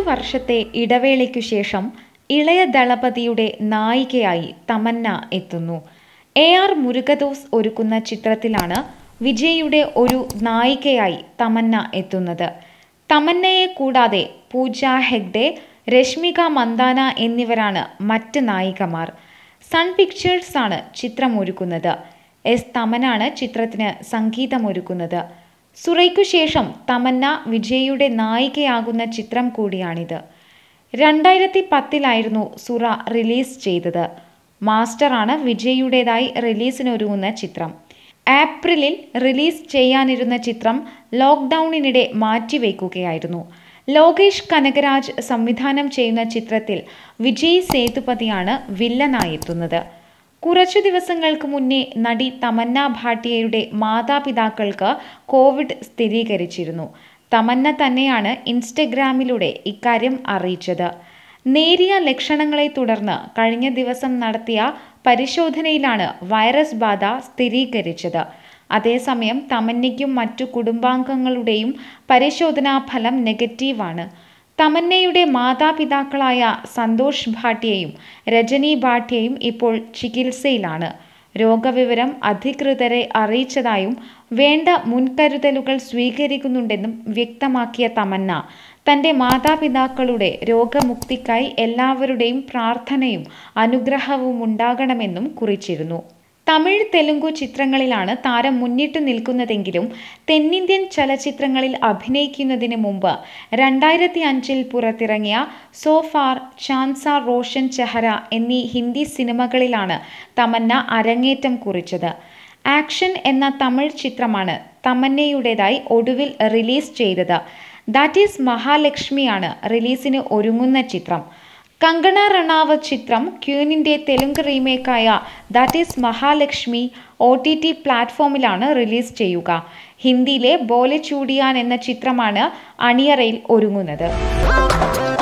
വർഷത്തെ ഇടവേളയ്ക്കു ശേഷം ഇളയ ദളപതിയുടെ നായികയായി തമന്ന എത്തുന്നു എ ആർ മുരുകദോസ് ഒരുക്കുന്ന ചിത്രത്തിലാണ് വിജയുടെ ഒരു നായികയായി തമന്ന എത്തുന്നത് തമന്നയെ കൂടാതെ പൂജ ഹെഗ്ഡെ രശ്മിക മന്ദാന എന്നിവരാണ് മറ്റ് നായികമാർ സൺ പിക്ചേഴ്സ് ആണ് ചിത്രമൊരുക്കുന്നത് എസ് തമനാണ് ചിത്രത്തിന് സംഗീതമൊരുക്കുന്നത് സുറൈക്കു ശേഷം തമന്ന വിജയുടെ നായികയാകുന്ന ചിത്രം കൂടിയാണിത് രണ്ടായിരത്തി പത്തിലായിരുന്നു സുറ റിലീസ് ചെയ്തത് മാസ്റ്ററാണ് വിജയുടേതായി റിലീസിനൊരുങ്ങുന്ന ചിത്രം ഏപ്രിലിൽ റിലീസ് ചെയ്യാനിരുന്ന ചിത്രം ലോക്ക്ഡൗണിനിടെ മാറ്റിവെക്കുകയായിരുന്നു ലോകേഷ് കനകരാജ് സംവിധാനം ചെയ്യുന്ന ചിത്രത്തിൽ വിജയ് സേതുപതിയാണ് വില്ലനായെത്തുന്നത് കുറച്ചു ദിവസങ്ങൾക്ക് മുന്നേ നടി തമന്ന ഭാട്ടിയയുടെ മാതാപിതാക്കൾക്ക് കോവിഡ് സ്ഥിരീകരിച്ചിരുന്നു തമന്ന തന്നെയാണ് ഇൻസ്റ്റഗ്രാമിലൂടെ ഇക്കാര്യം അറിയിച്ചത് നേരിയ ലക്ഷണങ്ങളെ തുടർന്ന് കഴിഞ്ഞ ദിവസം നടത്തിയ പരിശോധനയിലാണ് വൈറസ് ബാധ സ്ഥിരീകരിച്ചത് അതേസമയം തമന്നയ്ക്കും മറ്റു കുടുംബാംഗങ്ങളുടെയും പരിശോധനാ ഫലം നെഗറ്റീവാണ് തമന്നയുടെ മാതാപിതാക്കളായ സന്തോഷ് ഭാട്ടിയയും രജനി ഭാട്ടിയയും ഇപ്പോൾ ചികിത്സയിലാണ് രോഗവിവരം അധികൃതരെ അറിയിച്ചതായും വേണ്ട മുൻകരുതലുകൾ സ്വീകരിക്കുന്നുണ്ടെന്നും വ്യക്തമാക്കിയ തമന്ന തൻ്റെ മാതാപിതാക്കളുടെ രോഗമുക്തിക്കായി എല്ലാവരുടെയും പ്രാർത്ഥനയും അനുഗ്രഹവും ഉണ്ടാകണമെന്നും കുറിച്ചിരുന്നു തമിഴ് തെലുങ്കു ചിത്രങ്ങളിലാണ് താരം മുന്നിട്ട് നിൽക്കുന്നതെങ്കിലും തെന്നിന്ത്യൻ ചലച്ചിത്രങ്ങളിൽ അഭിനയിക്കുന്നതിന് മുമ്പ് രണ്ടായിരത്തി അഞ്ചിൽ പുറത്തിറങ്ങിയ സോഫാർ ചാൻസ റോഷൻ ചെഹര എന്നീ ഹിന്ദി സിനിമകളിലാണ് തമന്ന അരങ്ങേറ്റം കുറിച്ചത് ആക്ഷൻ എന്ന തമിഴ് ചിത്രമാണ് തമന്നയുടേതായി ഒടുവിൽ റിലീസ് ചെയ്തത് ദാറ്റ് ഈസ് മഹാലക്ഷ്മിയാണ് റിലീസിന് ഒരുങ്ങുന്ന ചിത്രം കങ്കണ റണാവത്ത് ചിത്രം ക്യൂനിൻ്റെ തെലുങ്ക് റീമേക്കായ that is Mahalakshmi O T T പ്ലാറ്റ്ഫോമിലാണ് റിലീസ് ചെയ്യുക ഹിന്ദിയിലെ ബോലെ ചൂടിയാൻ എന്ന ചിത്രമാണ് അണിയറയിൽ ഒരുങ്ങുന്നത്